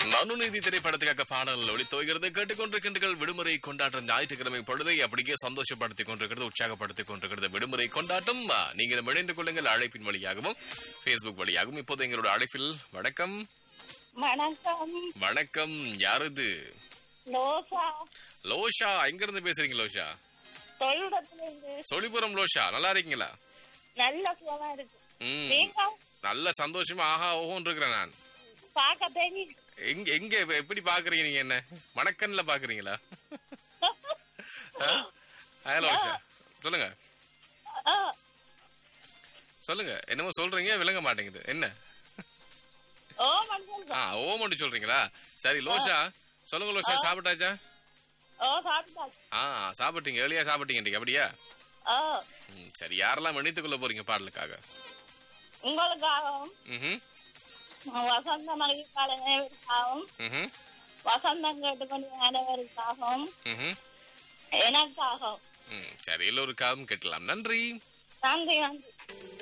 மனுநீதி திரைப்படத்துக்காக பாடல் ஒளித்தோகிறது கேட்டுக்கொண்டிருக்கின்றீர்கள் விடுமுறை கொண்டாட்டம் ஞாயிற்றுக்கிழமை பொழுதை அப்படியே சந்தோஷப்படுத்திக் கொண்டிருக்கிறது உற்சாகப்படுத்திக் கொண்டிருக்கிறது விடுமுறை கொண்டாட்டம் ஆ, நீங்களும் இணைந்து கொள்ளுங்கள் அழைப்பின் வழியாகவும் Facebook வழியாகவும் இப்போது எங்களோட அழைப்பில் வணக்கம் வணக்கம் வணக்கம் யாரது லோசா லோஷா எங்க இருந்து பேசுறீங்க லோஷா தொழிலத்துல இருந்து சொலிபுரம் லோஷா நல்லா இருக்கீங்களா நல்ல சுகமா இருக்கு ம் நீங்க நல்ல சந்தோஷமா ஆஹா ஓஹோன்னு இருக்கிறேன் நான் பார்க்க தெரியும் எங்க எங்க எப்படி பாக்குறீங்க நீங்க என்ன மணக்கன்ல பாக்குறீங்களா ஹலோ லோஷா சொல்லுங்க ஆ, சொல்லுங்க என்னமோ சொல்றீங்க விளங்க மாட்டேங்குது என்ன ஓ மனுஷன் ஆ ஓமண்டு சொல்றீங்களா சரி லோஷா சொல்லுங்க லோஷா சாப்பிட்டாச்சா ஓ சாப்பிட்டாச்சு ஆ சாப்பிட்டீங்க எளியா சாப்பிட்டீங்க இன்னைக்கு அப்படியா ஓ ம், சரி யாரெல்லாம் இணைத்துக்கொள்ள போறீங்க பாடலுக்காக உங்களுக்காகவும் ம் வசந்த மகிழ் அனைவருக்காகவும் ம் வசந்தம் கேட்டுக்கொண்டு அனைவருக்காகவும் ம் எனக்காகவும் ம் சரி எல்லோருக்காகவும் கேட்கலாம் நன்றி நன்றி நன்றி